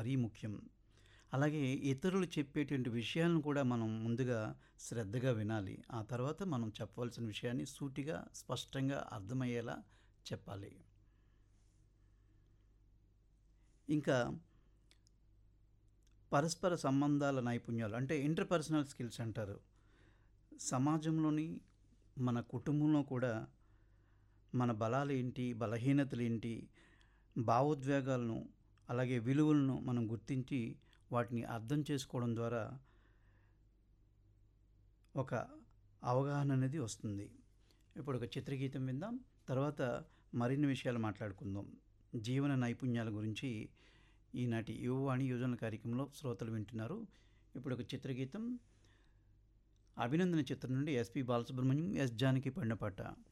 మరీ ముఖ్యం. అలాగే ఇతరులు చెప్పేటువంటి విషయాలను కూడా మనం ముందుగా శ్రద్ధగా వినాలి. ఆ తర్వాత మనం చెప్పవలసిన విషయాన్ని సూటిగా, స్పష్టంగా అర్థమయ్యేలా చెప్పాలి. ఇంకా పరస్పర సంబంధాల నైపుణ్యాలు అంటే ఇంటర్‌పర్సనల్ స్కిల్స్ అంటారు. సమాజంలోని, మన కుటుంబంలో కూడా మన బలాలేంటి, బలహీనతలేంటి, భావోద్వేగాలను, అలాగే విలువలను మనం గుర్తించి వాటిని అర్థం చేసుకోవడం ద్వారా ఒక అవగాహన అనేది వస్తుంది. ఇప్పుడు ఒక చిత్రగీతం విందాం. తర్వాత మరిన్ని విషయాలు మాట్లాడుకుందాం. జీవన నైపుణ్యాల గురించి ఈనాటి యువవాణి యువజనుల కార్యక్రమంలో శ్రోతలు వింటున్నారు. ఇప్పుడు ఒక చిత్రగీతం 'అభినందన' చిత్రం నుండి ఎస్‌పి బాలసుబ్రహ్మణ్యం, ఎస్. జానకి పాడిన పాట.